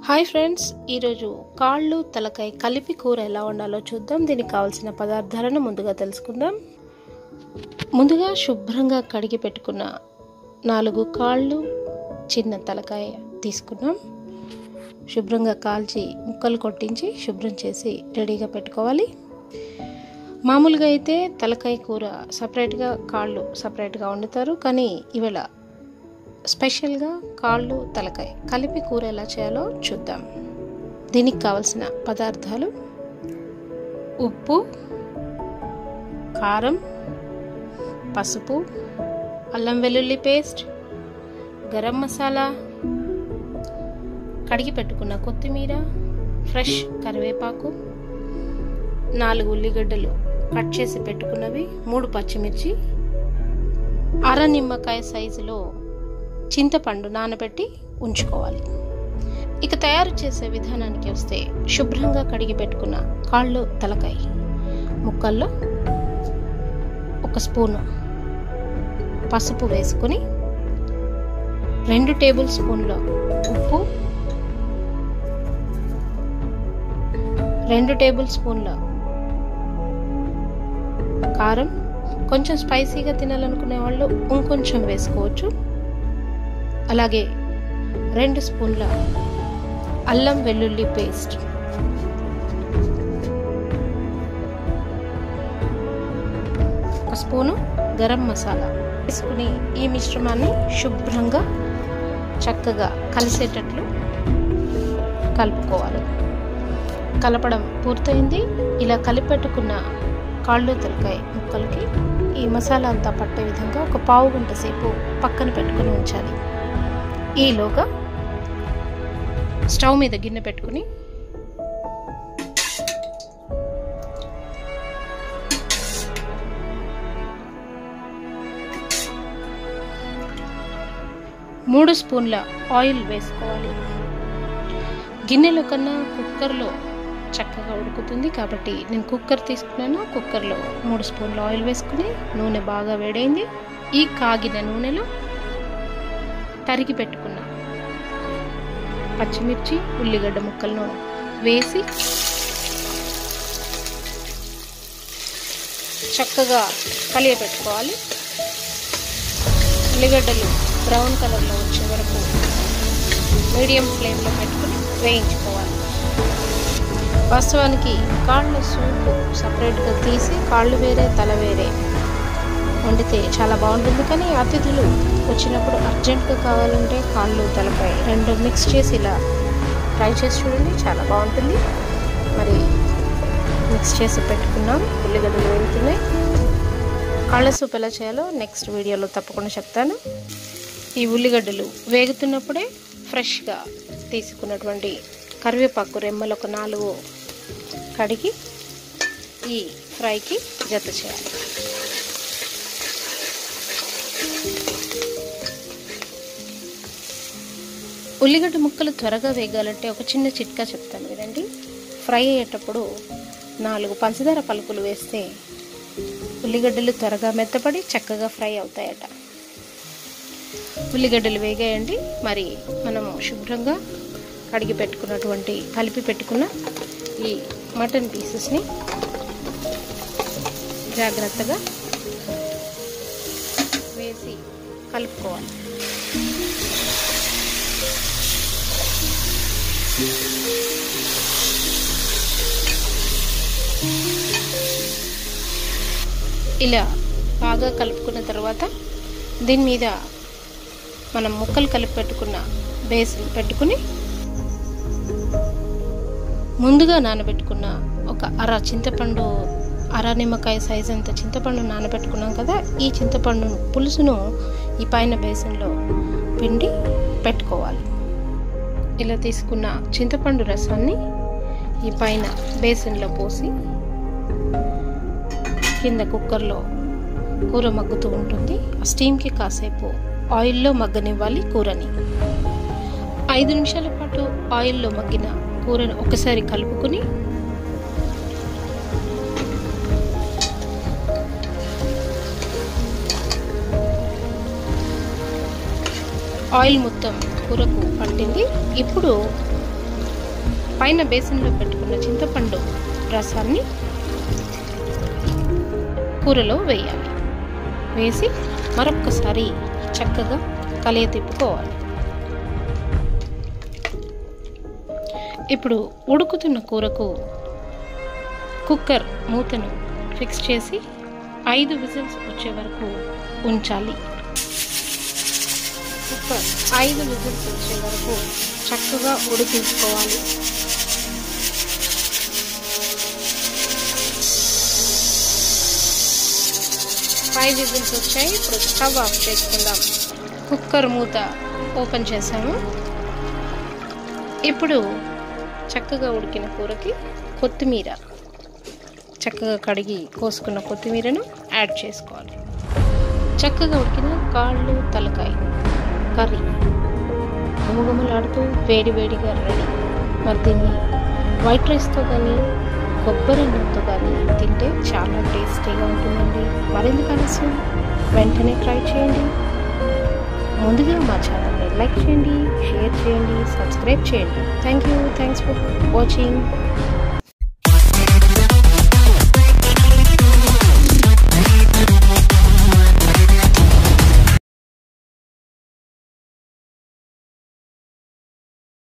hi friends ఈరోజు కాళ్ళు తలకాయ కలిపి కూర ఎలా వండాలో చూద్దాం దీనికి కావాల్సిన పదార్థాలను ముందుగా తెలుసుకుందాం ముందుగా శుభ్రంగా కడిగి పెట్టుకున్న నాలుగు కాళ్ళు చిన్న తలకాయ తీసుకున్నాం శుభ్రంగా కాల్చి ముక్కలు కొట్టించి శుభ్రం చేసి రెడీగా పెట్టుకోవాలి మామూలుగా అయితే తలకాయ కూర సపరేట్గా కాళ్ళు సపరేట్గా వండుతారు కానీ ఇవాళ స్పెషల్గా కాళ్ళు తలకాయ కలిపి కూర ఎలా చేయాలో చూద్దాం దీనికి కావలసిన పదార్థాలు ఉప్పు కారం పసుపు అల్లం వెల్లుల్లి పేస్ట్ గరం మసాలా కడిగి పెట్టుకున్న కొత్తిమీర ఫ్రెష్ కరివేపాకు నాలుగు ఉల్లిగడ్డలు కట్ చేసి పెట్టుకున్నవి మూడు పచ్చిమిర్చి అర నిమ్మకాయ సైజులో చింతపండు నానబెట్టి ఉంచుకోవాలి ఇక తయారు చేసే విధానానికి వస్తే శుభ్రంగా కడిగి పెట్టుకున్న కాళ్ళు తలకాయ ముక్కల్లో ఒక స్పూను పసుపు వేసుకుని రెండు టేబుల్ స్పూన్ల ఉప్పు రెండు టేబుల్ స్పూన్ల కారం కొంచెం స్పైసీగా తినాలనుకునే వాళ్ళు ఇంకొంచెం వేసుకోవచ్చు అలాగే రెండు స్పూన్ల అల్లం వెల్లుల్లి పేస్ట్ ఒక స్పూను గరం మసాలా వేసుకుని ఈ మిశ్రమాన్ని శుభ్రంగా చక్కగా కలిసేటట్లు కలుపుకోవాలి కలపడం పూర్తయింది ఇలా కలిపెట్టుకున్న కాళ్ళు తలకాయ ముక్కలకి ఈ మసాలా అంతా పట్టే విధంగా ఒక పావు గంట సేపు పక్కన పెట్టుకుని ఉంచాలి ఈలోగా స్టవ్ మీద గిన్నె పెట్టుకుని మూడు స్పూన్ల ఆయిల్ వేసుకోవాలి గిన్నెలో కన్నా కుక్కర్లో చక్కగా ఉడుకుతుంది కాబట్టి నేను కుక్కర్ తీసుకున్నాను కుక్కర్లో మూడు స్పూన్ల ఆయిల్ వేసుకుని నూనె బాగా వేడైంది ఈ కాగిన నూనెలో తరిగి పెట్టుకున్న పచ్చిమిర్చి ఉల్లిగడ్డ ముక్కలను వేసి చక్కగా కలియపెట్టుకోవాలి ఉల్లిగడ్డలు బ్రౌన్ కలర్లో వచ్చే వరకు మీడియం ఫ్లేమ్లో పెట్టుకుని వేయించుకోవాలి వాస్తవానికి కాళ్ళ సూపు సపరేట్గా తీసి కాళ్ళు వేరే తల వేరే వండితే చాలా బాగుంటుంది కానీ అతిథులు వచ్చినప్పుడు అర్జెంట్గా కావాలంటే కాళ్ళు తలపై రెండు మిక్స్ చేసి ఇలా ట్రై చేసి చూడండి చాలా బాగుంటుంది మరి మిక్స్ చేసి పెట్టుకున్నాం ఉల్లిగడ్డలు వేగుతున్నాయి కాళ్ళ సూప్ ఎలా చేయాలో నెక్స్ట్ వీడియోలో తప్పకుండా చెప్తాను ఈ ఉల్లిగడ్డలు వేగుతున్నప్పుడే ఫ్రెష్గా తీసుకున్నటువంటి కరివేపాకు రెమ్మలు ఒక నాలుగు కడిగి ఈ ఫ్రైకి జత చేయాలి ఉల్లిగడ్డ ముక్కలు త్వరగా వేగాలంటే ఒక చిన్న చిట్కా చెప్తాను వినండి ఫ్రై అయ్యేటప్పుడు నాలుగు పంచదార పలుకులు వేస్తే ఉల్లిగడ్డలు త్వరగా మెత్తపడి చక్కగా ఫ్రై అవుతాయట ఉల్లిగడ్డలు వేగాయండి మరి మనము శుభ్రంగా కడిగి పెట్టుకున్నటువంటి కలిపి పెట్టుకున్న ఈ మటన్ పీసెస్ని జాగ్రత్తగా వేసి కలుపుకోవాలి ఇలా బాగా కలుపుకున్న తర్వాత దీని మీద మనం ముక్కలు కలిపి పెట్టుకున్న బేసిన్ పెట్టుకుని ముందుగా నానబెట్టుకున్న ఒక అర చింతపండు అర నిమ్మకాయ సైజ్ అంత చింతపండు నానబెట్టుకున్నాం కదా ఈ చింతపండు పులుసును ఈ పైన బేసిన్లో పిండి పెట్టుకోవాలి ఇలా తీసుకున్న చింతపండు రసాన్ని ఈ పైన బేసిన్లో పోసి కింద కుక్కర్లో కూర మగ్గుతూ ఉంటుంది ఆ స్టీమ్కి కాసేపు ఆయిల్లో మగ్గనివ్వాలి కూరని ఐదు నిమిషాల పాటు ఆయిల్లో మగ్గిన కూరను ఒకసారి కలుపుకుని ఆయిల్ మొత్తం కూరకు పట్టింది ఇప్పుడు పైన బేసిన్లో పెట్టుకున్న చింతపండు రసాన్ని కూరలో వేయాలి వేసి మరొక్కసారి చక్కగా కలియ తిప్పుకోవాలి ఇప్పుడు ఉడుకుతున్న కూరకు కుక్కర్ మూతను ఫిక్స్ చేసి ఐదు విజిల్స్ వచ్చే వరకు ఉంచాలి కుక్కర్ ఐదు విజిల్స్ వచ్చే వరకు చక్కగా ఉడికించుకోవాలి ఫైవ్ విజిల్స్ వచ్చాయి ఇప్పుడు స్టవ్ ఆఫ్ చేసుకుందాం కుక్కర్ మూత ఓపెన్ చేసాము ఇప్పుడు చక్కగా ఉడికిన కూరకి కొత్తిమీర చక్కగా కడిగి కోసుకున్న కొత్తిమీరను యాడ్ చేసుకోవాలి చక్కగా ఉడికిన కాళ్ళు తలకాయ కర్రీ గుమగుమలాడుతూ వేడి వేడిగా రెడీ మరి దీన్ని వైట్ రైస్తో కానీ కొబ్బరి అన్నంతో కానీ తింటే చాలా టేస్టీగా ఉంటుందండి మరెందుకు ఆలస్యం వెంటనే ట్రై చేయండి ముందుగా మా ఛానల్ని లైక్ చేయండి షేర్ చేయండి సబ్స్క్రైబ్ చేయండి thank you thanks for watching